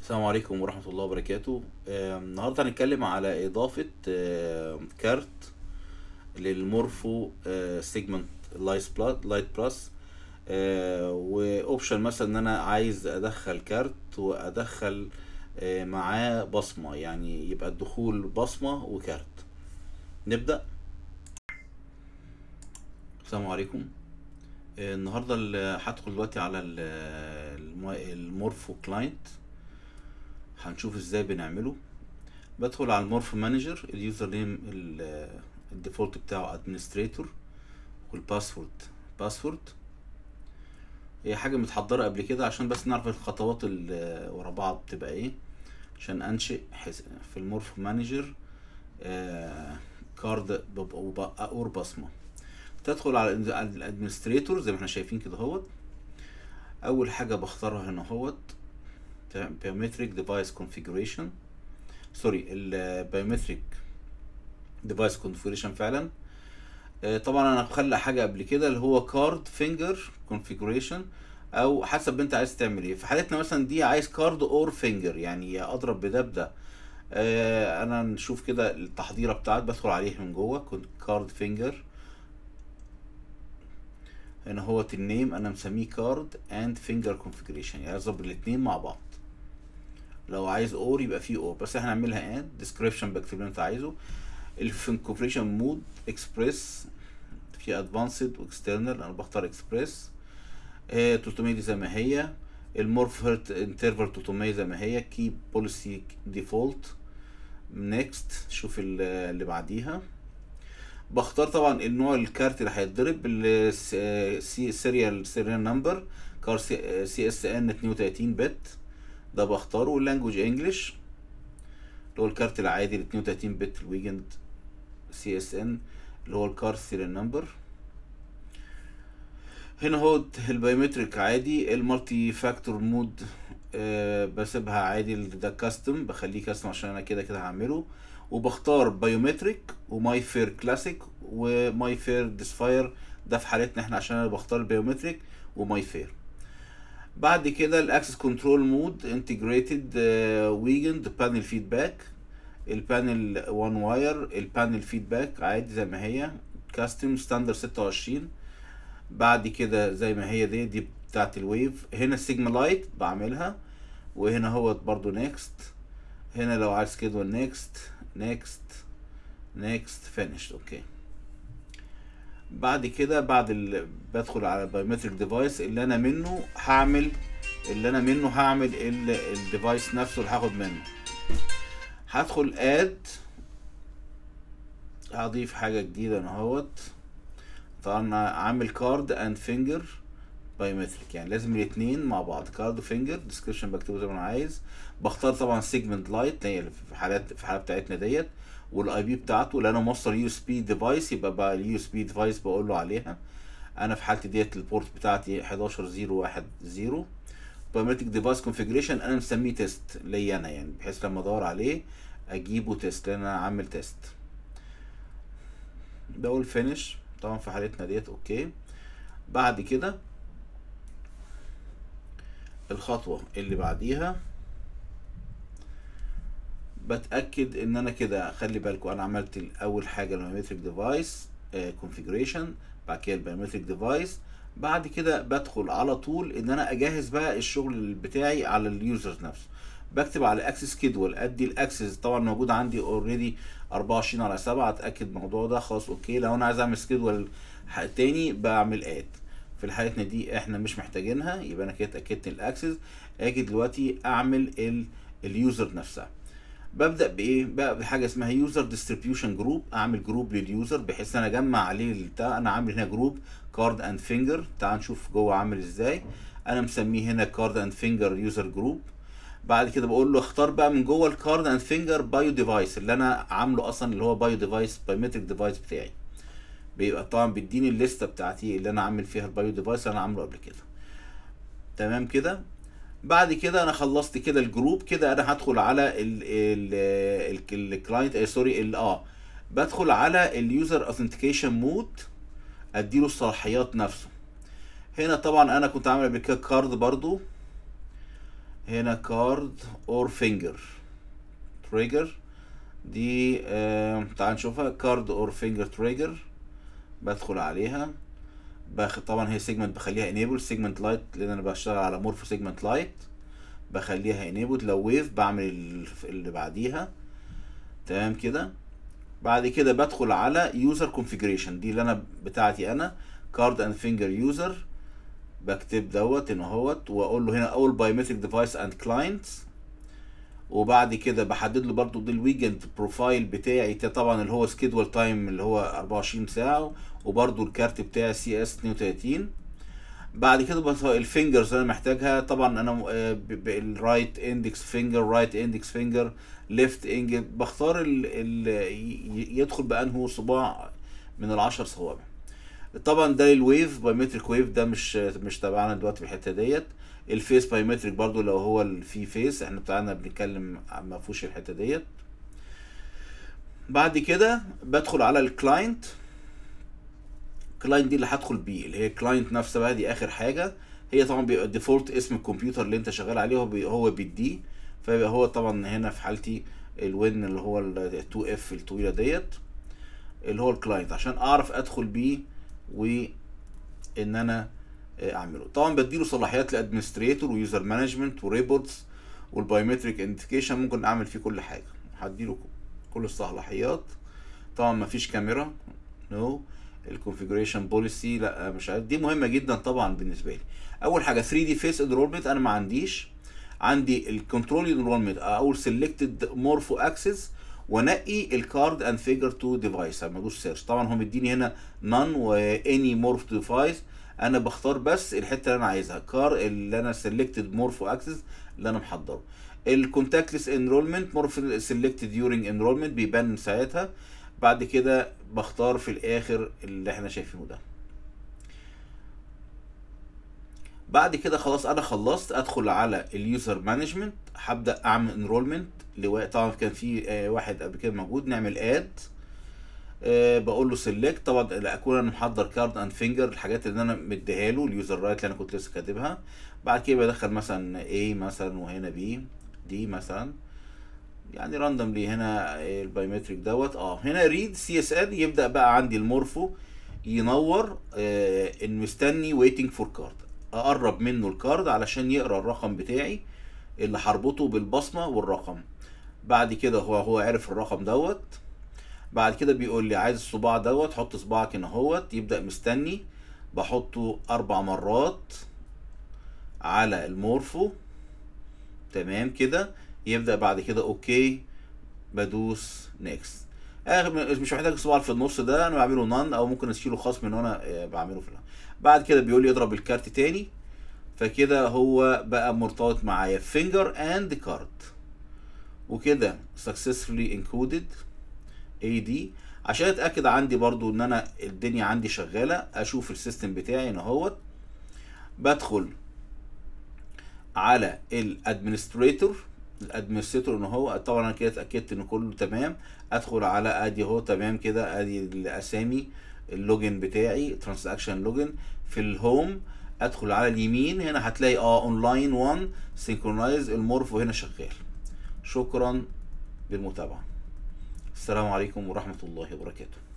السلام عليكم ورحمة الله وبركاته آه، النهاردة هنتكلم على إضافة آه، كارت للمورفو سيجمنت لايت لايت بلس واوبشن مثلا ان انا عايز ادخل كارت وادخل آه، معاه بصمة يعني يبقى الدخول بصمة وكارت نبدأ السلام عليكم آه، النهارده ال- هدخل دلوقتي على ال- الم- المورفو كلاينت هنشوف ازاي بنعمله بدخل على المورفو مانجر اليوزر نيم ال- الديفولت بتاعه ادمنستريتور والباسورد باسورد هي حاجة متحضرة قبل كده عشان بس نعرف الخطوات اللي ورا بعض بتبقى ايه عشان انشئ حس... في المورفو مانجر آه كارد بب- وب- اور بصمة تدخل على الادمنستريتور زي ما احنا شايفين كده اهوت اول حاجة بختارها هنا اهوت biometric device configuration سوري البيومتريك ديفايس configuration فعلا آه، طبعا انا مخلق حاجه قبل كده اللي هو كارد فينجر كونفيجريشن او حسب انت عايز تعمل ايه في حالتنا مثلا دي عايز كارد اور فينجر يعني اضرب بده بده آه، انا نشوف كده التحضيره بتاعت بدخل عليه من جوه كارد فينجر هنا هو النيم انا مسميه كارد اند فينجر كونفيجريشن يعني اضرب الاثنين مع بعض لو عايز اور يبقى فيه اور بس احنا هنعملها اند ديسكريبشن بكتب اللي انت عايزه الكونفيجريشن مود اكسبريس في ادفانسد واكسترنال انا بختار اكسبريس 300 دي زي ما هي المورف هيرت انترفال 300 زي ما هي كي بوليسي ديفولت نيكست شوف ال- اللي بعديها بختار طبعا النوع الكارت اللي هيتضرب السي سيريال سيريال نمبر كار سي اس ان 32 بت ده بختاره واللانجوج انجلش اللي هو الكارت العادي ال 32 بت الويجند سي اس ان اللي هو الكار سيريال نمبر هنا هو البايومتريك عادي المالتي فاكتور مود آه بسيبها عادي ده كاستم بخليه كاستم عشان انا كده كده هعمله وبختار بايومتريك وماي فير كلاسيك وماي فير ديسفاير ده في حالتنا احنا عشان انا بختار البايومتريك وماي فير بعد كده الاكسس كنترول مود انتجريتد ويجند بانل فيدباك البانل وان واير البانل فيدباك عادي زي ما هي كاستم ستاندر 26 بعد كده زي ما هي دي دي بتاعت الويف هنا السيجما لايت بعملها وهنا هو برضو نيكست هنا لو عايز كده نيكست نيكست نيكست فينيشد اوكي بعد كده بعد ال... بدخل على البايومتريك ديفايس اللي انا منه هعمل اللي انا منه هعمل ال... الديفايس نفسه اللي هاخد منه هدخل اد هضيف حاجة جديدة انا اهوت طبعا أنا عامل كارد اند فينجر بايومتريك يعني لازم الاثنين مع بعض كارد وفينجر ديسكريبشن بكتبه زي ما انا عايز بختار طبعا سيجمنت لايت هي في حالات في الحاله بتاعتنا ديت والاي بي بتاعته اللي انا موصل يو اس بي ديفايس يبقى بقى اليو اس بي ديفايس بقول له عليها انا في حالتي ديت البورت بتاعتي 11010 بايومتريك ديفايس كونفيجريشن انا مسميه تيست ليا انا يعني بحيث لما ادور عليه اجيبه تيست لان انا عامل تيست ده اقول فينش طبعا في حالتنا ديت اوكي بعد كده الخطوة اللي بعديها بتأكد ان انا كده خلي بالكم انا عملت اول حاجة البيومتريك ديفايس كونفيجريشن بعد كده البيومتريك ديفايس بعد كده بدخل على طول ان انا اجهز بقى الشغل بتاعي على اليوزر نفسه بكتب على اكسس كيدول ادي الاكسس طبعا موجود عندي اوريدي 24 على 7 اتاكد الموضوع ده خلاص اوكي لو انا عايز اعمل سكيدول تاني بعمل اد في الحالتنا دي احنا مش محتاجينها يبقى انا كده اتاكدت ان الاكسس اجي دلوقتي اعمل ال اليوزر نفسها ببدا بايه بقى بحاجه اسمها يوزر ديستريبيوشن جروب اعمل جروب لليوزر بحيث انا اجمع عليه البتاع انا عامل هنا جروب كارد اند فينجر تعال نشوف جوه عامل ازاي انا مسميه هنا كارد اند فينجر يوزر جروب بعد كده بقول له اختار بقى من جوه الكارد اند فينجر بايو ديفايس اللي انا عامله اصلا اللي هو بايو ديفايس بايومتريك ديفايس بتاعي بيبقى طبعا بيديني الليسته بتاعتي اللي انا عامل فيها البايو ديفايس اللي انا عامله قبل كده تمام كده بعد كده انا خلصت كده الجروب كده انا هدخل على الكلاينت سوري ال اه بدخل على اليوزر اوثنتيكيشن مود اديله الصلاحيات نفسه هنا طبعا انا كنت عامل قبل كده كارد برضو هنا كارد اور فينجر تريجر دي آه تعال نشوفها كارد اور فينجر تريجر بدخل عليها باخد طبعا هي سيجمنت بخليها انيبل سيجمنت لايت لان انا بشتغل على مورفو سيجمنت لايت بخليها انيبل لو ويف بعمل ال- اللي بعديها تمام كده بعد كده بدخل على يوزر كونفيجريشن دي اللي انا بتاعتي انا كارد اند فينجر يوزر بكتب دوت ان اهوت واقول له هنا اول بايومتريك ديفايس اند كلاينتس وبعد كده بحدد له برضو ده الويكند بروفايل بتاعي ده طبعا اللي هو سكيدول تايم اللي هو 24 ساعه وبرضو الكارت بتاعي سي اس 32 بعد كده بس الفينجرز اللي انا محتاجها طبعا انا الرايت اندكس فينجر رايت اندكس فينجر ليفت انجل بختار ال ال ي- يدخل بانه صباع من العشر صوابع طبعا ده الويف بايومتريك ويف ده مش مش تبعنا دلوقتي في الحته ديت الفيس بايومتريك برضو لو هو ال- في فيس احنا بتاعنا بنتكلم عن- ما فيهوش الحته ديت بعد كده بدخل على الكلاينت كلاينت دي اللي هدخل بيه اللي هي كلاينت نفسها بقى دي اخر حاجه هي طبعا بيبقى الديفولت اسم الكمبيوتر اللي انت شغال عليه هو بي هو بيديه فيبقى هو طبعا هنا في حالتي الوين اللي هو ال 2 اف الطويله ديت اللي هو الكلاينت عشان اعرف ادخل بيه وان انا آه، اعمله طبعا بديله صلاحيات لادمنستريتور ويوزر مانجمنت وريبورتس والبايومتريك ايدنتيفيكيشن ممكن اعمل فيه كل حاجه هديله كل الصلاحيات طبعا مفيش كاميرا نو الكونفيجريشن بوليسي لا مش عارف دي مهمه جدا طبعا بالنسبه لي اول حاجه 3 دي فيس انرولمنت انا ما عنديش عندي الكنترول انرولمنت اقول سيلكتد مورفو اكسس وانقي الكارد اند فيجر تو ديفايس لما ادوس سيرش طبعا هو مديني هنا نون واني مورف ديفايس انا بختار بس الحته اللي انا عايزها كار اللي انا سيلكتد مورفو اكسس اللي انا محضره الكونتاكتلس انرولمنت مورف سيلكتد ديورنج انرولمنت بيبان ساعتها بعد كده بختار في الاخر اللي احنا شايفينه ده بعد كده خلاص انا خلصت ادخل على اليوزر مانجمنت هبدا اعمل انرولمنت طبعا كان في آه، واحد قبل كده موجود نعمل اد بقول له سيلكت طبعا لا اكون انا محضر كارد اند فينجر الحاجات اللي انا مديها له اليوزر رايت اللي انا كنت لسه كاتبها بعد كده بدخل مثلا A مثلا وهنا B دي مثلا يعني راندوملي هنا البايومتريك دوت اه هنا ريد سي اس ال يبدا بقى عندي المورفو ينور آه ان مستني ويتنج فور كارد اقرب منه الكارد علشان يقرا الرقم بتاعي اللي هربطه بالبصمه والرقم بعد كده هو هو عرف الرقم دوت بعد كده بيقول لي عايز الصباع دوت حط صباعك هنا اهوت يبدا مستني بحطه اربع مرات على المورفو تمام كده يبدا بعد كده اوكي بدوس نيكست اخر مش محتاج الصباع في النص ده انا بعمله نان او ممكن اشيله خاص من وانا آه، بعمله في الأول. بعد كده بيقول لي اضرب الكارت تاني فكده هو بقى مرتبط معايا فينجر اند كارد وكده successfully encoded AD عشان اتاكد عندي برضو ان انا الدنيا عندي شغاله اشوف السيستم بتاعي هنا اهوت بدخل على الادمنستريتور الادمنستريتور ان هو طبعا انا كده اتاكدت ان كله تمام ادخل على ادي اهو تمام كده ادي الاسامي اللوجن بتاعي ترانزاكشن لوجن في الهوم ادخل على اليمين هنا هتلاقي اه اونلاين 1 سينكرونايز المورفو هنا شغال شكرا للمتابعه السلام عليكم ورحمه الله وبركاته